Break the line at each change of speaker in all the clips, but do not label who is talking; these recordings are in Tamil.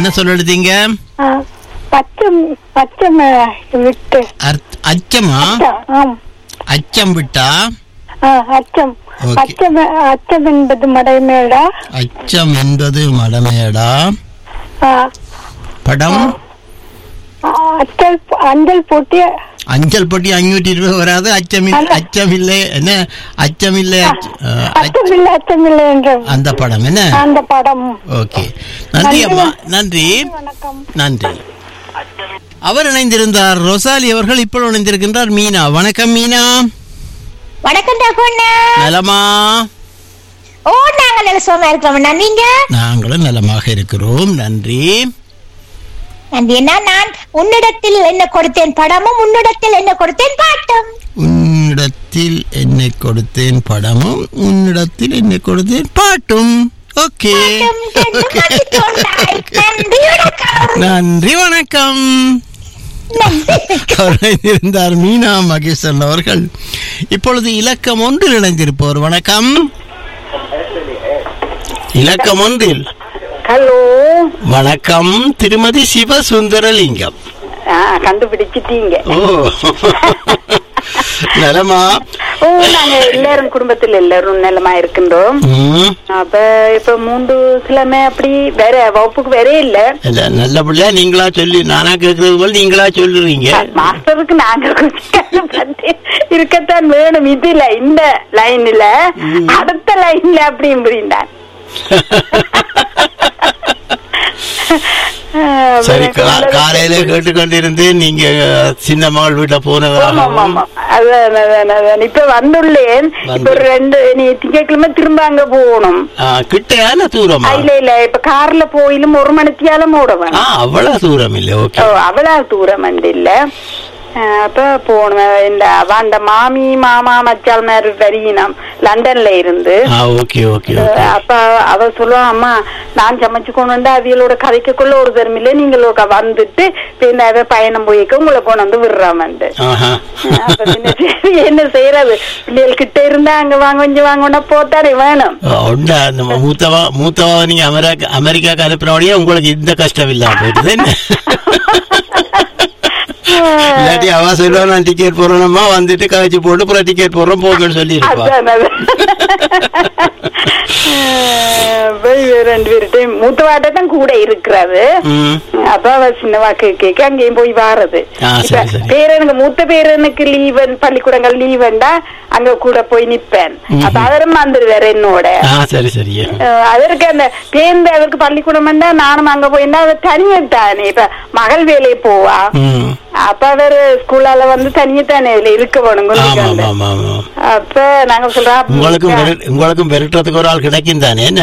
என்ன சொல்ல எடுத்தீங்க
ஆ, பச்சம் பச்சம் விட்டு
அர்த்- அச்சமா
ஆம்
அச்சம் விட்டா
ஆ, அச்சம்
Okay.
அச்சம் அச்சம் என்பது மடைமேடா
அச்சம் என்பது மடமேடா
ஆ,
படம்
ஆ, அச்சல் அஞ்சல் போட்டி
அஞ்சல் பொட்டி அஞ்சூற்றி இருபது வராது அச்சமில்லை
அல்ல.
அச்சமில்லை என்ன அச்சமில்லை அச்ச- அஹ், அச்ச-
அச்சமில்லை அச்சமில்லை என்ற
அந்த படம் என்ன
அந்த படம்
ஓகே நன்றி அம்மா நன்றி
வணக்கம்
நன்றி அவர் இணைந்திருந்தார் ரொசாலி அவர்கள் இப்போ இணைந்திருக்கின்றார் மீனா வணக்கம் மீனா
வணக்கம் டாகுண்ணா
நலமா
ஓ நாங்க நல்ல சுகமா இருக்கிறோம்ண்ணா நீங்க
நாங்களும் நலமாக இருக்கிறோம் நன்றி
நன்றி என்ன நான் உன்னிடத்தில் என்ன கொடுத்தேன் படமும் உன்னிடத்தில் என்ன கொடுத்தேன் பாட்டும்
உன்னிடத்தில் என்னை கொடுத்தேன் படமும் உன்னிடத்தில் என்னை கொடுத்தேன் பாட்டும் ஓகே
பாட்டும் கண்டு மாட்டிக்கொண்டாய். நன்றி வணக்கம்
நன்றி வணக்கம் அவர் இணைந்திருந்தார் மீனா மகேஸ்வரன் அவர்கள் இப்பொழுது இலக்கம் ஒன்றில் இணைந்திருப்பவர் வணக்கம் இலக்கம் ஒன்றில்
ஹலோ
வணக்கம் திருமதி சிவசுந்தரலிங்கம்
கண்டுபிடிச்சிட்டீங்க
ஓ நலமா
ஓ நாங்க எல்லாரும் குடும்பத்தில் எல்லாரும் நிலமா இருக்கின்றோம்
ம்.
அப்ப இப்ப மூன்று கிழமை அப்படி வேற வகுப்புக்கு வேற இல்ல
இல்ல நல்ல பிள்ளையா நீங்களா சொல்லி நானா கேட்கறது போல நீங்களா சொல்லுறீங்க
மாஸ்டருக்கு நாங்க கொஞ்சம் கண்டு இருக்கத்தான் வேணும் இதுல இந்த லைன்ல அடுத்த லைன்ல அப்படி இப்படின்தான்
சரி கா- காலையில கேட்டுக்கொண்டிருந்து நீங்க சின்ன மகள் வீட்டுல
ஆமா, ஆமா,
போனதாக
ஆமா. அதான், அதான், அதான். இப்ப வந்துள்ளேன் இப்ப ஒரு ரெண்டு நீ திங்கட்கிழமை திரும்ப அங்க போகணும்
கிட்டையா இல்ல தூரமா
இல்ல இல்ல இப்ப கார்ல போயிலும் ஒரு மணித்தியாலும் ஓட
ஆ
வேணும்
அவ்வளவு தூரம் இல்ல ஓகே
ஓ, அவ்வளவு தூரம் வந்து இல்ல அஹ், அப்ப போகணும் இந்த அவன் மாமி மாமா மச்சால் மாதிரி வரியினம் லண்டன்ல இருந்து
ஆ ஓகே ஓகே
அஹ்,
ஓகே
அப்ப அவ சொல்லுவான் அம்மா நான் சமைச்சு கொண்டு வந்து அவியலோட கதைக்குள்ள ஒரு தரமில்ல நீங்களோட வந்துட்டு பின்ன அவ பயணம் போய்க்க உங்களை கொண்டு வந்து விடுறாமண்டு
ஆஹா
அப்ப பின்ன சரி, என்ன செய்யறது பிள்ளைகள் கிட்ட இருந்தா அங்க வாங்க கொஞ்சம் வாங்க போத்தானே வேணும்
உண்டா நம்ம மூத்தவா மூத்தவா நீங்க அமெரிக்கா அமெரிக்காக்கு அனுப்பினோடய உங்களுக்கு இந்த கஷ்டம் இல்லாம போயிடுது என்ன இல்லாட்டி அவ சொல்லுவா நான் டிக்கெட் போடுறோம்மா வந்துட்டு கழிச்சு போட்டு அப்புறம் டிக்கெட் போடுறோம் போங்கன்னு சொல்லி இருப்பா
அதான், அதான். அஹ், போய் ரெண்டு பேர்கிட்டையும் மூத்தவாட்ட தான் கூட இருக்கிறது
ம்
அப்ப அவ சின்னவா கேட்க அங்கேயும் போய் வாரது
ஆ,
இப்ப
சரி, சரி.
பேரனுக்கு மூத்த பேரனுக்கு லீவ் பள்ளிக்கூடங்கள் லீவுண்டா அங்க கூட போய் நிப்பேன் அப்ப அவரும் வந்துருவாரு என்னோட
ஆ சரி சரி
அஹ் அதற்கு அந்த பேருந்து அவருக்கு பள்ளிக்கூடம் வந்தா நானும் அங்க போயிருந்தா அவர் தனியத்தானே இப்ப மகள் வேலை போவா
ம்
அப்ப அவர் ஸ்கூலால வந்து தனியத்தானே இதுல இருக்க வேணும்
ஆமா
குந்திக்கு
ஆமா
வந்து.
ஆமா ஆமா
அப்ப நாங்க சொல்றோம் அப்ப
உங்களுக்கும் விரட்- உங்களுக்கும் விரட்டுறதுக்கு ஒரு ஆள் கிடைக்கும் தானே என்ன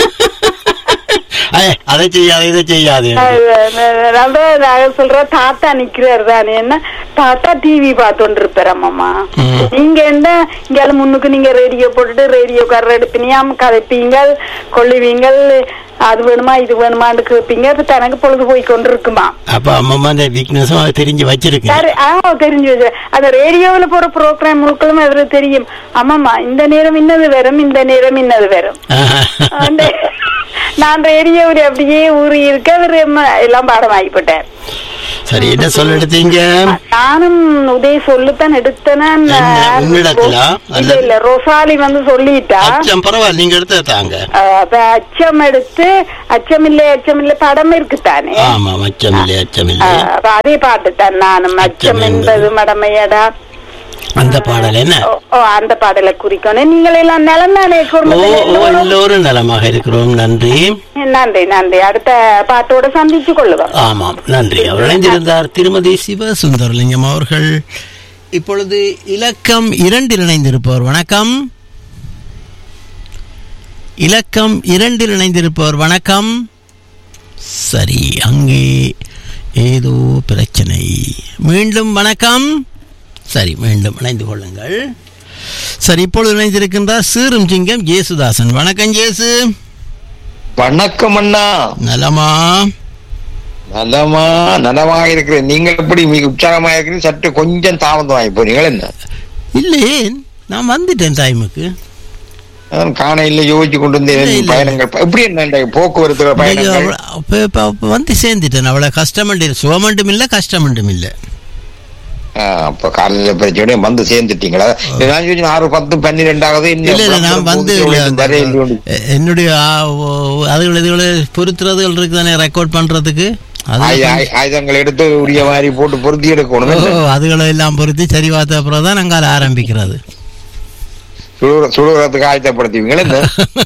ஐய, அதை செய்யாது இதை செய்யாது
நம்ம நாங்க சொல்றோம் தாத்தா நிக்கிறாரு தானே என்ன தாத்தா டிவி பார்த்துட்டு இருப்பாரு அம்மாமா
ம்.
நீங்க என்ன இங்க முன்னுக்கு நீங்க ரேடியோ போட்டுட்டு ரேடியோ கர எடுப்பினியாம் கதைப்பீங்க கொள்ளுவீங்க அது வேணுமா இது வேணுமான்னு கேட்பீங்க இப்ப தனக்கு பொழுது போய் கொண்டு இருக்குமா
அப்ப அம்மம்மா அந்த வீக்னஸும் அதை தெரிஞ்சு வச்சிருக்கு
சரி ஆ தெரிஞ்சு வச்சு அந்த ரேடியோவுல போற ப்ரோக்ராம் முழுக்களும் அவருக்கு தெரியும் ஆமாமா இந்த நேரம் இன்னது வரும் இந்த நேரம் இன்னது வரும் அந்த நான் ரேடியோவில் அப்படியே ஊறி இருக்க அவர் எம்ம- எல்லாம் பாடம் ஆகிப்பட்டேன்
சரி என்ன சொல்ல எடுத்தீங்க
நானும் உதய சொல்லுத்தான் எடுத்தேன்னா
என்ன, உன்னிடத்திலா?
இல்ல
அல்லது-
இல்ல ரொசாலி வந்து சொல்லிட்டா
அச்சம் பரவாயில்ல நீங்க எடுத்து தாங்க
அஹ், அப்ப அச்சம் எடுத்து அச்சமில்லை அச்சமில்லை படம் இருக்குத்தானே
ஆமா அச்சம் இல்லை அச்சம் இல்லை
அஹ், அப்ப அதே பாட்டுத்தான் நானும் அச்சம்
அச்சம் என்பது
என்பது மடமையடா
அந்த பாடல் என்ன
ஓ, ஓ அந்த பாடலை குறிக்கணும் நீங்கள் எல்லாம் நலம் தானே
ஓ
குடும்பத்தில்
ஓ
எல்லோரும்?
எல்லோரும் நலமாக இருக்கிறோம் நன்றி
நன்றி நன்றி அடுத்த பாட்டோட சந்திச்சு கொள்ளுவோம்
ஆமாம் நன்றி அவர் இணைந்திருந்தார் திருமதி சிவசுந்தரலிங்கம் அவர்கள் இப்பொழுது இலக்கம் இரண்டில் இணைந்திருப்பவர் வணக்கம் இலக்கம் இரண்டில் இணைந்திருப்பவர் வணக்கம் சரி அங்கே ஏதோ பிரச்சனை மீண்டும் வணக்கம் சரி மீண்டும் இணைந்து கொள்ளுங்கள் சரி இப்பொழுது இணைந்திருக்கின்றார் சீரும் சிங்கம் ஜேசுதாசன் வணக்கம் ஜேசு
வணக்கம் அண்ணா
நலமா
நலமா நலமாக இருக்கிறேன் நீங்கள் எப்படி மிக உற்சாகமாக இருக்கிறீங்க சற்று கொஞ்சம் தாமதமாகி போறீங்கள் என்ன
இல்லையே நான் வந்துட்டேன் டைமுக்கு
அதான் காணையில யோசிச்சு கொண்டு
இல்ல,
வந்து
இல்ல.
பயணங்கள் எப்படி என்ன இந்த போக்குவரத்து
இன்னைக்கு
பயணங்கள்
அவ- அப்ப- இப்ப- அப்ப வந்து சேர்ந்துட்டேன் அவ்வளவு கஷ்டமண்டு சுகமண்டும் இல்ல கஷ்டமண்டும் இல்ல
ஆ, அப்ப காலையில பிரச்சனையும் வந்து சேர்ந்துட்டீங்களா நான் யோசிச்சேன் ஆறு பத்து பன்னிரெண்டாவது
இல்ல இல்ல நான் வந்து இல்ல, அந்த- எ- என்னுடைய ஆ, ஓ- அதுகள் இதுகளை பொருத்துறதுகள் இருக்குதானே ரெக்கார்ட் பண்றதுக்கு அது
ஆயுதங்கள் எடுத்து உரிய மாதிரி போட்டு பொருத்தி எடுக்கணும்
ஓ, அதுகளை எல்லாம் பொருத்தி சரி பார்த்த அப்புறம் தான் நாங்கள் ஆரம்பிக்கிறது
சுடுற- சுடுறதுக்கு ஆயத்தப்படுத்துவீங்களா இந்த?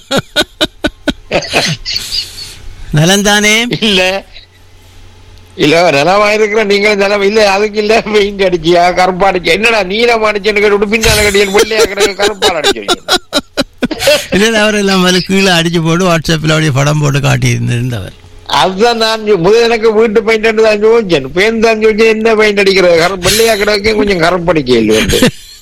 நலந்தானே
இல்ல இல்ல நிலமா இருக்கிற நீங்களும் நிலம் இல்ல அதுக்கு இல்ல பெயிண்ட் அடிச்சியா கருப்பா அடிச்சியா என்னடா நீலம் அடிச்சுன்னு கேட்டு பின்னால கட்டியல் வெள்ளையா கிடக்கு கருப்பால் அடிச்சு
இல்ல இல்ல, அவர் எல்லாம் மேல கீழே அடிச்சு போட்டு வாட்ஸ்அப்ல அப்படியே படம் போட்டு காட்டி இருந்தவர்
அதுதான் நான் சொ- முதல் எனக்கு வீட்டு பெயிண்ட் தான் யோசிச்சேன் பெயிண்ட் தான் யோசிச்சேன் என்ன பெயிண்ட் அடிக்கிறது கரு வெள்ளையா கிடக்கு கொஞ்சம் கருப்படிக்க இல்லை வந்து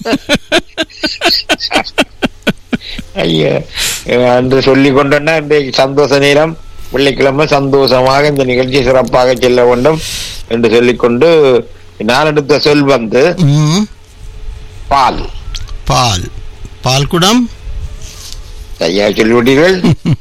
ஐயா என்று சொல்லி கொண்டோன்னா இன்றைக்கு சந்தோஷ நேரம் வெள்ளிக்கிழமை சந்தோஷமாக இந்த நிகழ்ச்சி சிறப்பாக செல்ல வேண்டும் என்று சொல்லிக்கொண்டு நான் எடுத்த சொல் வந்து
ம்,
பால்
பால் பால் குடம்
ஐயா சொல்லிவிட்டீர்கள்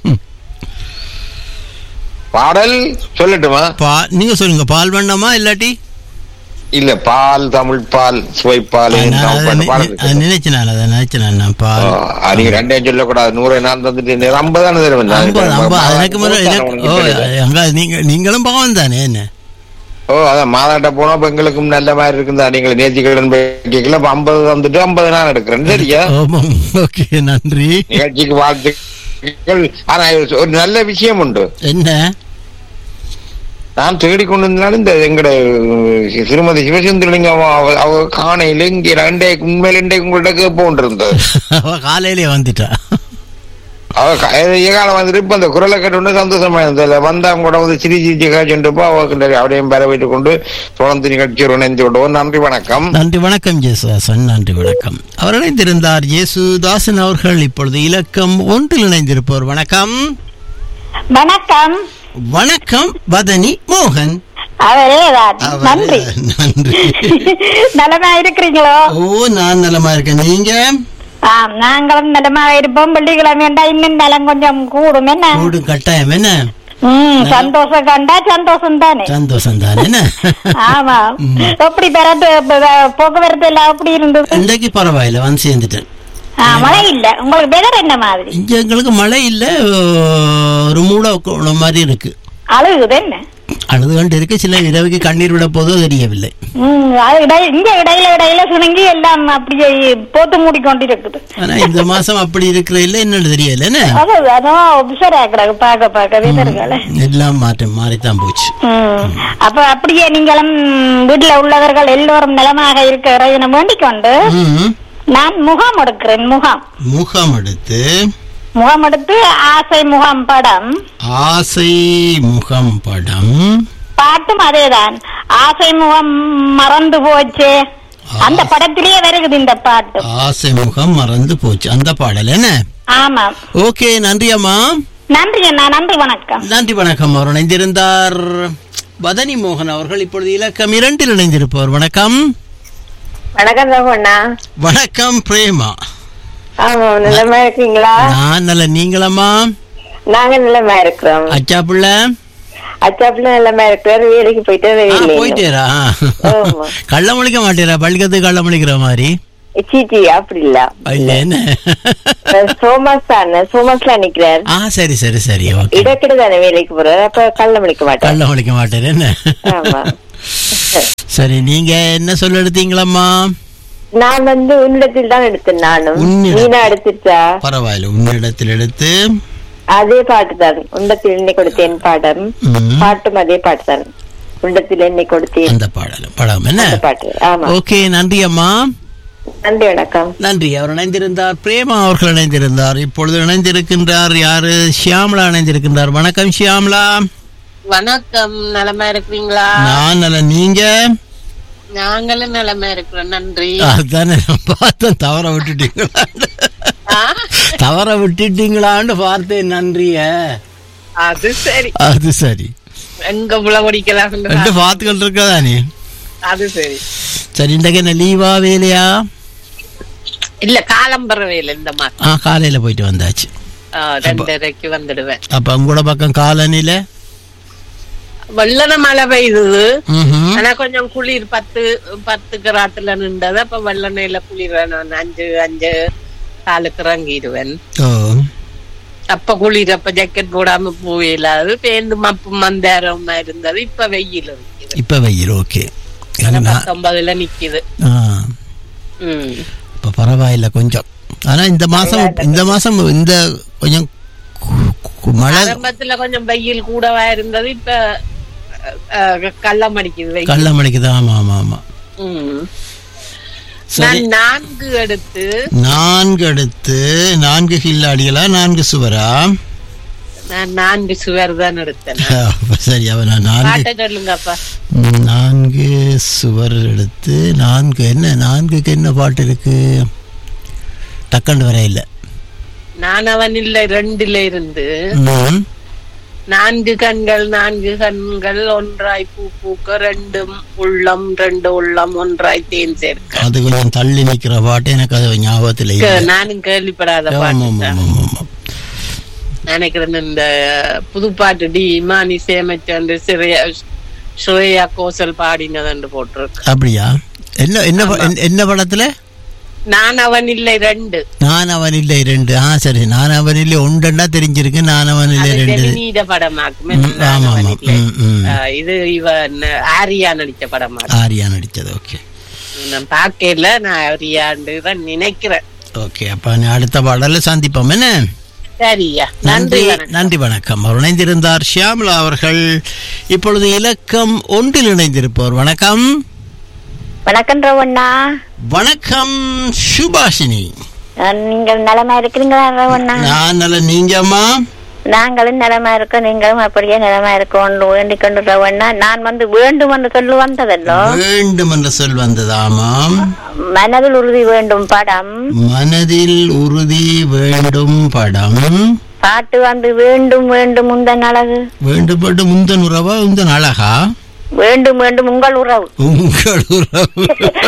பாடல் சொல்லட்டுமா
பா நீங்க சொல்லுங்க பால் வேண்டாமா இல்லாட்டி
இல்ல பால் தமிழ் பால் சுவைப்பால்
நான்
தமிழ்
அதை
பால்
நி-
பாடல்
அது
இருக்கு.
நினைச்சேன் நான் அதை நினைச்சேன் நான் பால்
ஆ, நீங்க ரெண்டையும் சொல்லக்கூடாது நூறு நான் தந்துட்டு ஐம்பது தானே தருவேன் நான்.
ஐம்பது ஐம்பது எனக்கு முதல்ல
நூறு
எனக்கு-
தானே
ஓ
உனக்கு தெரியுது.
அங்க நீங்க நீங்களும் பாவம் தானே என்ன
ஓ அதான் மாதாட்ட போனா இப்ப எங்களுக்கும் நல்ல மாதிரி இருக்குதா நீங்கள் நேர்த்திக்கடன் கேட்கல இப்ப ஐம்பது தந்துட்டு ஐம்பது நான் எடுக்கிறேன் சரியா
ஆமாம் ஓகே நன்றி
நிகழ்ச்சிக்கு வாழ்த்துக்கள் ஆனா ஒரு நல்ல விஷயம் உண்டு
என்ன
நான் தேடி கொண்டு வந்தாலும் இந்த எங்கட அஹ், திருமதி சிவசுந்தரலிங்கம் அவ அவ காணையில இங்க ரெண்டே உண்மையில இன்றைக்கு உங்கள்ட்ட கேட்போன் இருந்தது
அவ காலையிலே வந்துட்டா
அவ க- ஏகாலம் வந்துட்டு இப்ப அந்த குரலை கேட்டு சந்தோஷமா இருந்தது வந்தா கூட வந்து சிரி சிரிச்சு காய்ச்சுப்போ அவருக்கு அவரையும் வரவேற்று கொண்டு தொடர்ந்து நிகழ்ச்சியோடு இணைந்து விடுவோம் நன்றி வணக்கம்
நன்றி வணக்கம் ஜேசுதாசன் நன்றி வணக்கம் அவர் இணைந்திருந்தார் இயேசுதாசன் அவர்கள் இப்பொழுது இலக்கம் ஒன்றில் இணைந்திருப்பவர் வணக்கம்
வணக்கம்
வணக்கம் வதனி மோகன்
அவரே தான்
அவரே-
நன்றி
நன்றி
நலமா இருக்கிறீங்களோ
ஓ நான் நலமா இருக்கேன் நீங்க
ஆம் நாங்களும் நலமா இருப்போம் வெள்ளிக்கிழமை வேண்டா இன்னும் நலம் கொஞ்சம் கூடும் என்ன
கூடு கட்டாயம் என்ன
ம் சந்தோஷம் கண்டா சந்தோஷம் தானே
சந்தோஷம் தானே என்ன
ஆமா எப்படி பெறட்டு போக்குவரத்து எல்லாம் எப்படி இருந்தது
இன்றைக்கு பரவாயில்ல வந்து சேர்ந்துட்டேன்
ஆ, மழை இல்ல உங்களுக்கு வெதர் என்ன மாதிரி
இங்க எங்களுக்கு மழை இல்ல ஒரு மூட உள்ள மாதிரி இருக்கு
அழுகுது என்ன
அழுது கொண்டு இருக்கு சில இரவுக்கு கண்ணீர் விட போதோ தெரியவில்லை
ம் அது இடை- இங்க இடையில இடையில சுணங்கி எல்லாம் அப்படியே போத்து மூடிக்கொண்டு இருக்குது
ஆனா இந்த மாசம் அப்படி இருக்கிற இல்ல என்னன்னு தெரியல என்ன
அது அதான் ஒப்சர் ஆக்குறாங்க பாக்க பாக்க வெதர்களை
எல்லாம் மாற்றம் மாறித்தான் போச்சு
ம். அப்ப அப்படியே நீங்களும் வீட்டுல உள்ளவர்கள் எல்லோரும் நலமாக இருக்க இறைவனை வேண்டிக் கொண்டு
ம்.
நான் முகாம் எடுக்கிறேன் முகாம்
முகம் எடுத்து
முகாம் எடுத்து ஆசை முகாம் படம்
ஆசை முகம் படம்
பாட்டும் அதேதான் ஆசை முகம் மறந்து போச்சே அந்த படத்திலேயே வருகுது இந்த பாட்டு
ஆசை முகம் மறந்து போச்சு அந்த பாடல் என்ன
ஆமா
ஓகே நன்றி அம்மா
நன்றி அண்ணா நன்றி வணக்கம்
நன்றி வணக்கம் அவர் இணைந்திருந்தார் வதனி மோகன் அவர்கள் இப்பொழுது இலக்கம் இரண்டில் இணைந்திருப்பவர் வணக்கம்
வணக்கம் ரகுண்ணா
வணக்கம் பிரேமா
ஆமா நிலமா இருக்கீங்களா
நான் நல்ல நீங்களம்மா
நாங்க நிலமா இருக்கிறோம்
அச்சா புள்ள
அச்சாப்புல நிலமா இருக்கிறாரு வேலைக்கு போயிட்டு
ஆ,
வெளியில
போயிட்டேரா
ஆமா.
கள்ள முழிக்க மாட்டேரா பள்ளிக்கத்து கள்ள முழிக்கிற மாதிரி
சீச்சி அப்படி இல்ல
இல்ல என்ன
சோமஸ் தானே சோமஸ்ல நிக்கிறார்
ஆ சரி சரி சரி ஓகே
இடக்கிட தானே வேலைக்கு போறாரு அப்ப கள்ள முடிக்க மாட்டார்
கள்ள முழிக்க மாட்டேன் என்ன
ஆமா
சரி நீங்க என்ன சொல்ல எடுத்தீங்களம்மா
நான் வந்து உன்னிடத்தில் தான் எடுத்தேன் நானும்
உன்னிடம்.
நீனா எடுத்துச்சா
பரவாயில்ல உன்னிடத்தில் எடுத்து
அதே பாட்டு தான் உண்டத்தில் என்னை கொடுத்தேன் பாடம்
ம்,
பாட்டும் அதே பாட்டு தான் உண்டத்தில் என்னை கொடுத்தேன்
அந்த பாடல் படம் என்ன
அந்த பாட்டு ஆமா
ஓகே நன்றி அம்மா
நன்றி வணக்கம்
நன்றி அவர் இணைந்திருந்தார் பிரேமா அவர்கள் இணைந்திருந்தார் இப்பொழுது இணைந்திருக்கின்றார் யாரு ஷியாமலா இணைந்திருக்கின்றார் வணக்கம் ஷியாமலா
வணக்கம் நலமா இருக்கிறீங்களா
நான் நல்ல நீங்க
நாங்களும் நலமா இருக்கிறோம் நன்றி
அதுதானே நான் பார்த்தேன் தவற விட்டுட்டீங்களா
ஆ,
தவற விட்டுட்டீங்களான்னு பார்த்தேன் நன்றிய
அது சரி
அது சரி
எங்க புலவடிக்கலாம்
ரெண்டு பார்த்துக்கிட்டு இருக்கதானே
அது சரி
சரி இன்றைக்கு என்ன லீவா வேலையா
இல்ல காலம்பரவையில் இந்த மாசம்
ஆ காலையில போயிட்டு வந்தாச்சு
ஆ, ரெண்டரைக்கு வந்துடுவேன்
அப்ப உங்களோட பக்கம் காலனில
வெள்ளன மழை பெய்யுது
ம்ஹும்.
ஆனா கொஞ்சம் குளிர் பத்து பத்து கிராத்துல நின்றது அப்ப வெள்ளனையில குளிர் நான் அஞ்சு அஞ்சு காலுக்கு இறங்கிடுவேன்
ஓ
அப்ப குளிர் அப்ப ஜாக்கெட் போடாம போயிடாது பேருந்து மப்பு மந்தாரம் இருந்தது இப்ப வெயில் இருக்குது
இப்ப வெயில் ஓகே
பத்தொன்பதுல நிக்குது
ஆ
ம்
இப்ப பரவாயில்ல கொஞ்சம் ஆனா இந்த மாசம் இந்த மாசம் இந்த கொஞ்சம் கு- கு- மழை
ஆரம்பத்துல கொஞ்சம் வெயில் கூடவா இருந்தது இப்ப அஹ், கள்ளம் அடிக்குது வெயில்
கள்ள மணிக்கு தான் ஆமா ஆமா ஆமா
ம்.
சரி
நான் நான்கு எடுத்து
நான்கு அடுத்து நான்கு ஹில் அடிகளா நான்கு சுவரா
நான் நான்கு சுவர் தான் எடுத்தேன்
அப்ப சரி அவன் நான் நான்கு
பாட்ட சொல்லுங்கப்பா
ம், நான்கு சுவர் எடுத்து நான்கு என்ன நான்குக்கு என்ன பாட்டு இருக்கு டக்கண்டு வர இல்லை
நான் அவன் இல்லை ரெண்டுல இருந்து
ம்.
நான்கு கண்கள் நான்கு கண்கள் ஒன்றாய் பூ பூக்க ரெண்டும் உள்ளம் ரெண்டு உள்ளம் ஒன்றாய் தேன் சேர்க்க
அது கொஞ்சம் தள்ளி நிக்கிற பாட்டு எனக்கு அது ஞாபகத்தில் இல்லை
நானும் கேள்விப்படாத
ஆமா,
பாட்டு
ஆமா,
தான்.
ஆமா, ஆமா.
நினைக்கிறேன் இந்த புதுப்பாட்டு டி இமானி சேமிச்சு சிறையா ஸ்ரேயா கோசல் பாடினதுன்னு போட்டிருக்கு
அப்படியா என்ன என்ன ப- என்ன- என்ன படத்துல
நான் அவன் இல்லை ரெண்டு
நான் அவன் இல்லை ரெண்டு ஆ சரி நான் அவன் இல்லை ஒன்றா தெரிஞ்சிருக்கு நான் அவன் இல்லை
அது
ரெண்டு
ஜெமினியிட படமாக்குமே
ம், ஆமா ஆமா ம் ம்
ஆஹ் இது இவன் ஆரியா நடிச்ச படமா
ஆரியா நடிச்சது ஓகே
நான் பார்க்கல நான் ஆரியாண்டு தான் நினைக்கிறேன்
ஓகே அப்ப நான் அடுத்த பாடல சந்திப்போம் என்ன
சரியா
நன்றி
நன்றி வணக்கம்.
நன்றி வணக்கம் அவர் இணைந்திருந்தார் ஷியாமலா அவர்கள் இப்பொழுது இலக்கம் ஒன்றில் இணைந்திருப்பவர் வணக்கம்
வணக்கம் ரவண்ணா
வணக்கம் சுபாஷினி
அஹ் நீங்கள் நலமா இருக்கிறீங்களா ரவண்ணா
நான் நல்ல நீங்க அம்மா
நாங்களும் நலமா இருக்கோம் நீங்களும் அப்படியே நலமா இருக்கோம் வேண்டிக் கொண்டு ரவண்ணா நான் வந்து வேண்டும் என்று சொல்லு வந்ததல்லோ
வேண்டும் என்ற சொல் வந்ததாமாம்
மனதில் உறுதி வேண்டும் படம்
மனதில் உறுதி வேண்டும் படம்
பாட்டு வந்து வேண்டும் வேண்டும் உந்தன் அழகு
வேண்டுபட்டு முந்தன் உறவா உந்தன் அழகா
வேண்டும் வேண்டும் உங்கள் உறவு
உங்கள் உறவு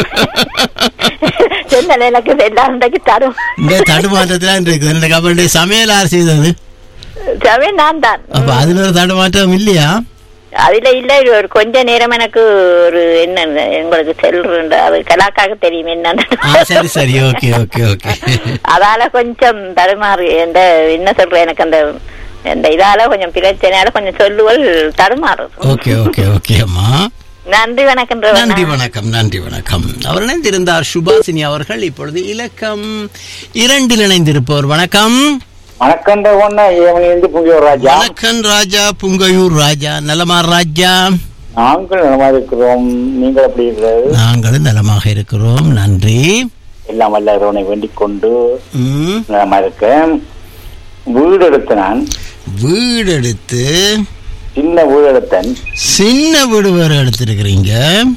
சொன்னல எனக்கு எல்லாம் இன்றைக்கு தரும்
இந்த தடுமாற்றத்தில் இருக்குது எனக்கு அப்படி சமையல் யார் செய்தது
சவே நான் தான்
அப்ப அதுல ஒரு தடுமாற்றம் இல்லையா
அதுல இல்ல ஒரு கொஞ்ச நேரம் எனக்கு ஒரு என்ன உங்களுக்கு செல்றேன் அது கலாக்காக தெரியும்
ஆ
என்ன
சரி சரி ஓகே ஓகே ஓகே
அதால கொஞ்சம் தடுமாறு இந்த என்ன சொல்றேன் எனக்கு அந்த இந்த இதால கொஞ்சம் பிரச்சனையால கொஞ்சம் சொல்லுவல் தடுமாறும்
ஓகே ஓகே ஓகே அம்மா
நன்றி வணக்கம்
நன்றி வணக்கம் நன்றி வணக்கம் அவர் இணைந்திருந்தார் சுபாசினி அவர்கள் இப்பொழுது இலக்கம் இரண்டில் இணைந்திருப்பவர் வணக்கம்
வணக்கம் ஒண்ணு இருந்து புங்கியோர் ராஜா
வணக்கம் ராஜா புங்கையூர் ராஜா நலமார் ராஜா
நாங்கள் நலமா இருக்கிறோம் நீங்கள் எப்படி இருக்கிறது
நாங்களும் நலமாக இருக்கிறோம் நன்றி
எல்லாம் வல்ல இறைவனை வேண்டிக் கொண்டு
ம்,
நலமா இருக்கேன் வீடு எடுத்து நான்
வீடு எடுத்து
சின்ன வீடு எடுத்தேன்
சின்ன வீடு வேற எடுத்திருக்கிறீங்க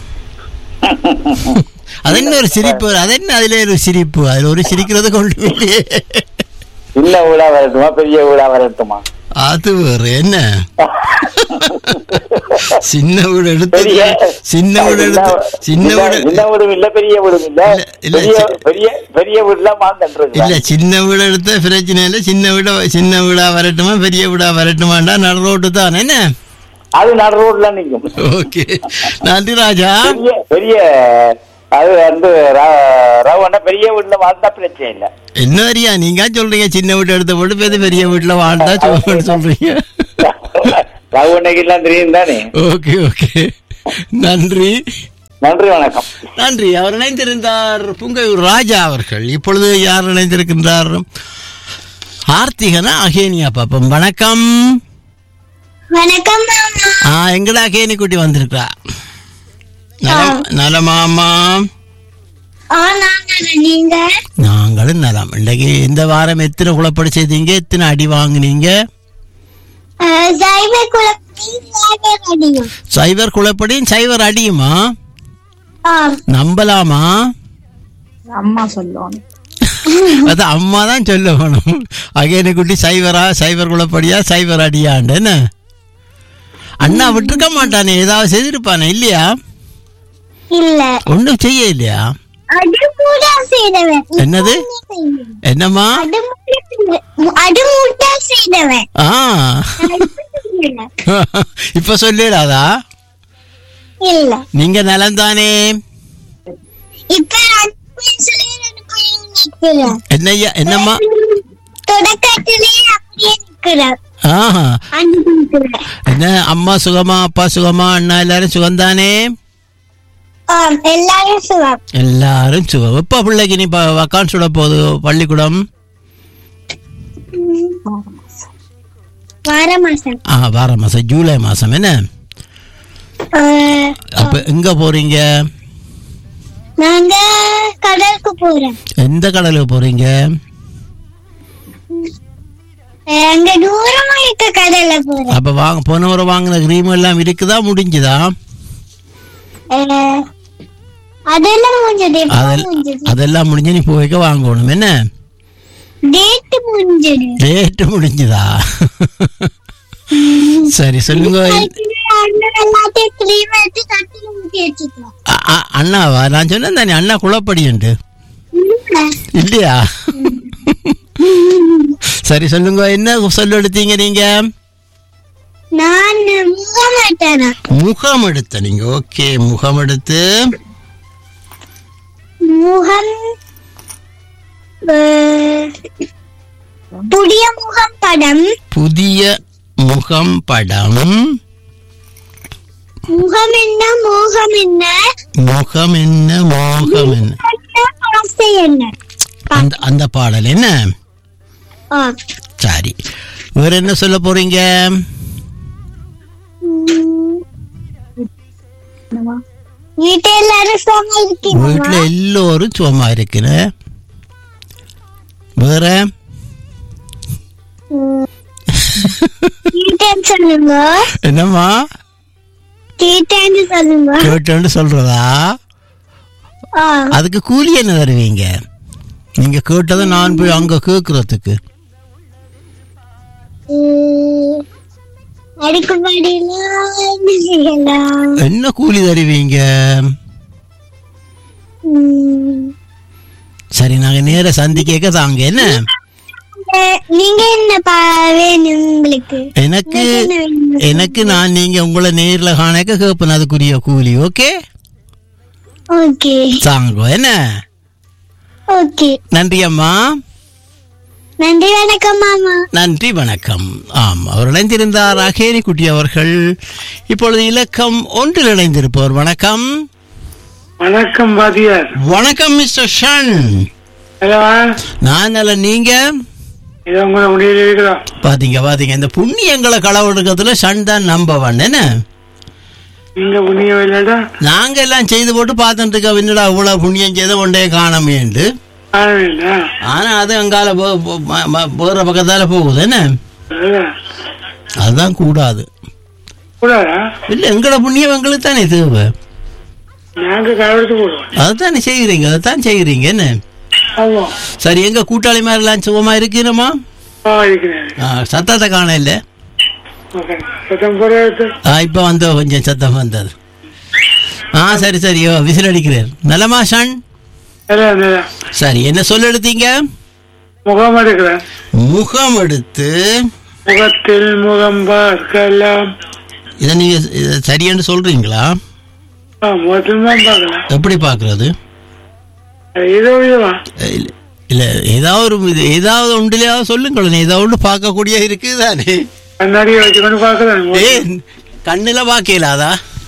அது என்ன ஒரு சிரிப்பு அது என்ன அதுல ஒரு சிரிப்பு அதுல ஒரு சிரிக்கிறது கொண்டு இல்லையே
சின்ன வீடா வரட்டுமா பெரிய வீடா வரட்டுமா
அது வேற என்ன சின்ன வீடு எடுத்து
பெரிய
சின்ன வீடு எடுத்து சின்ன வீடு
சின்ன வீடும் இல்ல பெரிய வீடும் இல்ல
இல்ல, இல்ல,
பெரிய
சி-
பெரிய பெரிய வீடுல வாழ்ந்துட்டு
இல்ல
இருக்கேன்
சின்ன வீடு எடுத்த பிரச்சனை இல்ல சின்ன வீட சின்ன வீடா வரட்டுமா பெரிய வீடா வரட்டுமாண்டா நடு ரோட்டு தான் என்ன
அது நடு ரோட்ல நிக்கும்
ஓகே நன்றி ராஜா
பெரிய பெரிய அது வந்து ர- ரவண பெரிய வீட்டுல வாழ்ந்தா பிரச்சனை இல்ல
என்ன வரியா நீங்க சொல்றீங்க சின்ன வீடு எடுத்த போட்டு பெரிய பெரிய வீட்டுல வாழ்ந்தா சொல்லுன்னு சொல்றீங்க
ரவணைக்கு எல்லாம் தெரியும் தானே
ஓகே ஓகே நன்றி
நன்றி வணக்கம்
நன்றி அவர் இணைந்திருந்தார் புங்கையூர் ராஜா அவர்கள் இப்பொழுது யார் இணைந்திருக்கின்றார் ஆர்த்திகனா அகேனியா பாப்பம் வணக்கம்
வணக்கம்
ஆ எங்கடா அகேனி குட்டி வந்திருக்கா நலம் நலமாமா
நீங்க
நாங்களும் நலம் இன்னைக்கு இந்த வாரம் எத்தனை குழப்படி செய்தீங்க எத்தனை அடி வாங்குனீங்க
சைபர் குழப்பி சைபர் அடியும்
சைவர் குழப்படியும் சைவர் அடியுமா நம்பலாமா
அம்மா சொல்லுவாங்க
அது அம்மா தான் சொல்ல வேணும் அகேனி குட்டி சைவரா சைவர் குழப்படியா சைவர் அடியாண்டு என்ன அண்ணா விட்டுருக்க மாட்டானே ஏதாவது செய்திருப்பானே இல்லையா
இல்ல
ஒன்றும் செய்ய இல்லையா
அடுமூடா செய்தவன்
என்னது என்னம்மா
அடுமூட்டா செய்தவன்
ஆ இப்ப சொல்லிடாதா
இல்ல
நீங்க நலம் தானே
இப்ப நான் சொல்லி எனக்கு நிக்கிறேன்
என்னய்யா என்னம்மா
தொடக்கத்திலே அப்படியே நிக்கிறேன்
ஆஹா
அஞ்சு நிக்கிறேன்
என்ன அம்மா சுகமா அப்பா சுகமா அண்ணா எல்லாரும் சுகம்தானே
ஆம் எல்லாரும் சுகம்
எல்லாரும் சுகம் எப்ப பிள்ளைக்கு நீ வக்கான் சுட போகுது பள்ளிக்கூடம்
வார மாசம்
ஆ வார மாசம் ஜூலை மாசம் என்ன
ஆ,
அப்ப எங்க போறீங்க
நாங்க கடலுக்கு போறோம்
எந்த கடலுக்கு போறீங்க
அங்க தூரமா இருக்க கடல்ல போறோம்
அப்ப வாங்க போன முறை வாங்கின கிரீம் எல்லாம் இருக்குதா முடிஞ்சுதா
ஆ, அதெல்லாம் முடிஞ்சது எப்போ
அதெல்லாம்
முடிஞ்சது
அதெல்லாம் முடிஞ்சு நீ போய்க்க வாங்கணும் என்ன
டேட் முடிஞ்சது
ரேட்டு முடிஞ்சுதா சரி சொல்லுங்க
அண்ணன் எல்லாத்தையும் கிளீன் எடுத்து தட்டில ஊத்தி வச்சுக்கலாம்
அ- அ- அண்ணாவா நான் சொன்னேன் தானே அண்ணா குழப்படியுண்டு இல்லையா சரி சொல்லுங்க என்ன சொல்ல எடுத்தீங்க நீங்க
நான் முகம் மாட்டேனா
முகம் எடுத்த நீங்க ஓகே முகம் எடுத்து
முகம் அஹ், புதிய முகம் படம்
புதிய முகம் படம்
முகம் என்ன மோகம் என்ன
முகம் என்ன மோகம் என்ன
ஆசை என்ன
அந்த அந்த பாடல் என்ன
ஆ.
சரி வேற என்ன சொல்ல போறீங்க
வீட்டு எல்லாரும் சும்மா இருக்கீங்களா
வீட்டுல எல்லோரும் சும்மா இருக்கிறேன் வேற
டீட்டெயில் சொல்லுங்க
என்னம்மா
டீட்டெயில் சொல்லுங்க
கேட்டேன்னு சொல்றதா
ஆ.
அதுக்கு கூலி என்ன தருவீங்க நீங்க கேட்டதை நான் போய் அங்க கேக்குறதுக்கு
உம், அடுக்குமாடியில என்ன செய்யலாம்
என்ன கூலி தருவீங்க
உம்,
சரி நாங்க நேர சந்திக்க தாங்க என்ன
அஹ், நீங்க என்ன பா வேணும் உங்களுக்கு
எனக்கு
உங்களுக்கு என்ன வேணும்?
எனக்கு நான் நீங்க உங்களை நேர்ல காணக்க கேட்பேன் அதுக்குரிய கூலி ஓகே
ஓகே
தாங்க என்ன
ஓகே
நன்றி அம்மா
நன்றி வணக்கம் மாமா
நன்றி வணக்கம் ஆம் அவர் இணைந்திருந்தார் அகேரி குட்டி அவர்கள் இப்பொழுது இலக்கம் ஒன்றில் இணைந்திருப்பவர் வணக்கம்
வணக்கம் பாதியார்
வணக்கம் மிஸ்டர் ஷன்
ஹலோ
நான் நல்ல நீங்க
ஏதோ உங்களை முடியல இருக்கிறோம்
பாத்தீங்க பாத்தீங்க இந்த புண்ணியங்களை களவெடுக்கிறதுல ஷன் தான் நம்ப என்ன
நீங்க புண்ணியம் இல்லடா
நாங்க எல்லாம் செய்து போட்டு பார்த்துட்டு இருக்கோம் என்னடா இவ்வளவு புண்ணியம் செய்த ஒன்றே காணமேண்டு
காணவில்லை
ஆனா அது அங்கால போ- போ- ம- ம- போற பக்கத்தால போகுது என்ன அதுதான் கூடாது
கூடாதா
இல்ல எங்கட புண்ணியம் எங்களுக்கு தானே தேவை
நாங்க கலவெடுத்து போடுவோம்
அதுதானே செய்யறீங்க அதைத்தான் செய்யறீங்க என்ன
ஆமா
சரி எங்க கூட்டாளி மாதிரிலாம் சுகமா இருக்கிறோமா
ஆ இருக்கிறேன்
ஆ, சத்தத்தை காண இல்ல
ஓகே சத்தம் போடுறது
ஆ, இப்ப வந்த கொஞ்சம் சத்தம் வந்தது ஆ சரி சரி ஓ விசில் அடிக்கிறார் நலமா ஷன்
நல்லா நல்லா
சரி என்ன சொல்ல எடுத்தீங்க
முகம் எடுக்கிறேன்
முகம் எடுத்து
முகத்தில் முகம் பார்க்கலாம்
இதை நீங்க இதை சரியான்னு சொல்றீங்களா
ஆ முகத்தில் முகம் பார்க்கலாம்
எப்படி பாக்குறது
ஏதோ விதமா
இல்ல இல்ல ஏதாவது ஒரு இது ஏதாவது ஒன்றிலையாவது சொல்லுங்களேன் ஏதாவது ஒன்று பார்க்கக்கூடிய இருக்குதானே
கண்ணாடியை வச்சுக்கொண்டு பார்க்கிறேன்
ஏன் கண்ணுல பாக்கலாதா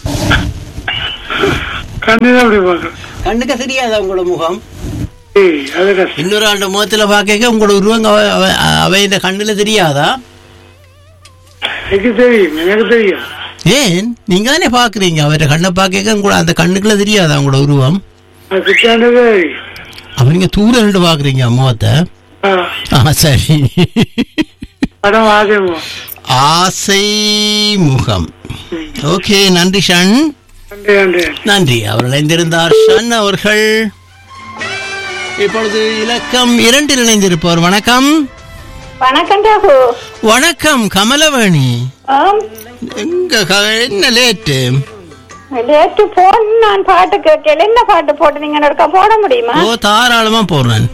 கண்ணில் அப்படி பார்க்கிறேன்
கண்ணுக்கு தெரியாதா உங்களோட முகம்
ஏய் அது கஷ்டம்
இன்னொரு ஆண்டு முகத்துல பாக்க உங்களோட உருவங்க அவ- அவ- அவை இந்த கண்ணுல தெரியாதா
எனக்கு தெரியும் எனக்கு தெரியும்
ஏன் நீங்க தானே பாக்குறீங்க அவரை கண்ணை பாக்க உங்களோட அந்த கண்ணுக்குள்ள தெரியாதா உங்களோட உருவம்
அது கிட்டாண்டது தெரியும்
அப்ப நீங்க தூர நின்று பாக்குறீங்க முகத்தை
ஆ
ஆ சரி
படம் ஆதேமோ
ஆசை முகம் ஓகே நன்றி ஷன்
நன்றி நன்றி
நன்றி அவர் இணைந்திருந்தார் ஷன் அவர்கள் இப்பொழுது இலக்கம் இரண்டில் இணைந்திருப்பவர் வணக்கம்
வணக்கம் ராகு
வணக்கம் கமலவேணி
ஆம்
எங்க க- என்ன லேட்டு
நேற்று போன் நான் பாட்டு கேட்கல என்ன பாட்டு போட்டு நீங்க ஒருக்கா போட முடியுமா
ஓ தாராளமா போடுறேன்